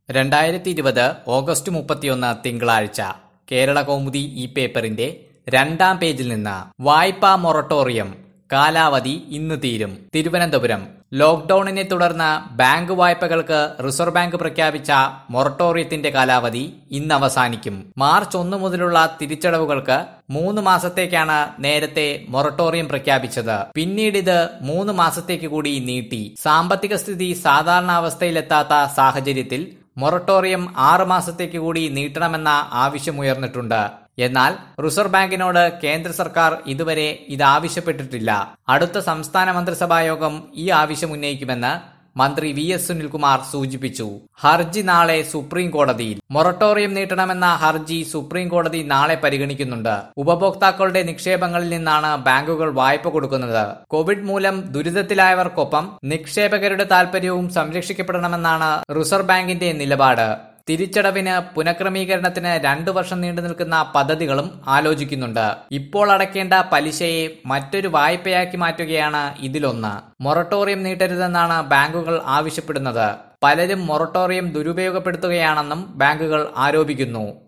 രണ്ടായിരത്തി ഇരുപത് ഓഗസ്റ്റ് മുപ്പത്തിയൊന്ന് തിങ്കളാഴ്ച കേരള കൗമുദി ഈ പേപ്പറിന്റെ രണ്ടാം പേജിൽ നിന്ന് വായ്പാ മൊറട്ടോറിയം കാലാവധി ഇന്ന് തീരും തിരുവനന്തപുരം ലോക്ഡൌണിനെ തുടർന്ന് ബാങ്ക് വായ്പകൾക്ക് റിസർവ് ബാങ്ക് പ്രഖ്യാപിച്ച മൊറട്ടോറിയത്തിന്റെ കാലാവധി ഇന്ന് അവസാനിക്കും മാർച്ച് ഒന്ന് മുതലുള്ള തിരിച്ചടവുകൾക്ക് മൂന്ന് മാസത്തേക്കാണ് നേരത്തെ മൊറട്ടോറിയം പ്രഖ്യാപിച്ചത് പിന്നീട് ഇത് മൂന്ന് മാസത്തേക്ക് കൂടി നീട്ടി സാമ്പത്തിക സ്ഥിതി സാധാരണ അവസ്ഥയിലെത്താത്ത സാഹചര്യത്തിൽ മൊറട്ടോറിയം ആറ് മാസത്തേക്ക് കൂടി നീട്ടണമെന്ന ആവശ്യമുയർന്നിട്ടുണ്ട് എന്നാൽ റിസർവ് ബാങ്കിനോട് കേന്ദ്ര സർക്കാർ ഇതുവരെ ഇത് ആവശ്യപ്പെട്ടിട്ടില്ല അടുത്ത സംസ്ഥാന മന്ത്രിസഭാ യോഗം ഈ ആവശ്യം ഉന്നയിക്കുമെന്ന് മന്ത്രി വി എസ് സുനിൽകുമാർ സൂചിപ്പിച്ചു ഹർജി നാളെ സുപ്രീം കോടതിയിൽ മൊറട്ടോറിയം നീട്ടണമെന്ന ഹർജി സുപ്രീം കോടതി നാളെ പരിഗണിക്കുന്നുണ്ട് ഉപഭോക്താക്കളുടെ നിക്ഷേപങ്ങളിൽ നിന്നാണ് ബാങ്കുകൾ വായ്പ കൊടുക്കുന്നത് കോവിഡ് മൂലം ദുരിതത്തിലായവർക്കൊപ്പം നിക്ഷേപകരുടെ താൽപര്യവും സംരക്ഷിക്കപ്പെടണമെന്നാണ് റിസർവ് ബാങ്കിന്റെ നിലപാട് തിരിച്ചടവിന് പുനഃക്രമീകരണത്തിന് രണ്ടു വർഷം നീണ്ടു നിൽക്കുന്ന പദ്ധതികളും ആലോചിക്കുന്നുണ്ട് ഇപ്പോൾ അടയ്ക്കേണ്ട പലിശയെ മറ്റൊരു വായ്പയാക്കി മാറ്റുകയാണ് ഇതിലൊന്ന് മൊറട്ടോറിയം നീട്ടരുതെന്നാണ് ബാങ്കുകൾ ആവശ്യപ്പെടുന്നത് പലരും മൊറട്ടോറിയം ദുരുപയോഗപ്പെടുത്തുകയാണെന്നും ബാങ്കുകൾ ആരോപിക്കുന്നു